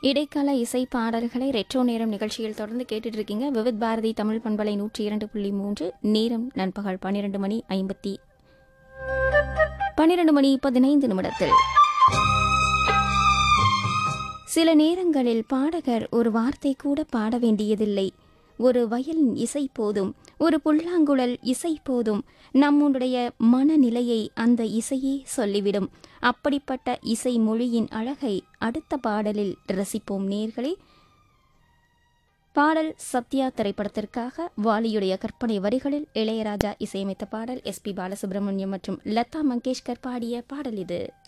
இடைக்கால இசை பாடல்களை ரெட்ரோ நேரம் நிகழ்ச்சியில் தொடர்ந்து கேட்டுட்டு இருக்கீங்க விவித் பாரதி தமிழ் பண்பலை நூற்றி இரண்டு புள்ளி மூன்று நேரம் நண்பகல் பன்னிரண்டு மணி ஐம்பத்தி பன்னிரண்டு மணி பதினைந்து நிமிடத்தில் சில நேரங்களில் பாடகர் ஒரு வார்த்தை கூட பாட வேண்டியதில்லை ஒரு வயலின் இசை போதும் ஒரு புல்லாங்குழல் இசை போதும் நம்முடைய மனநிலையை அந்த இசையே சொல்லிவிடும் அப்படிப்பட்ட இசை மொழியின் அழகை அடுத்த பாடலில் ரசிப்போம் நேர்களே பாடல் சத்யா திரைப்படத்திற்காக வாலியுடைய கற்பனை வரிகளில் இளையராஜா இசையமைத்த பாடல் எஸ் பி பாலசுப்ரமணியம் மற்றும் லதா மங்கேஷ்கர் பாடிய பாடல் இது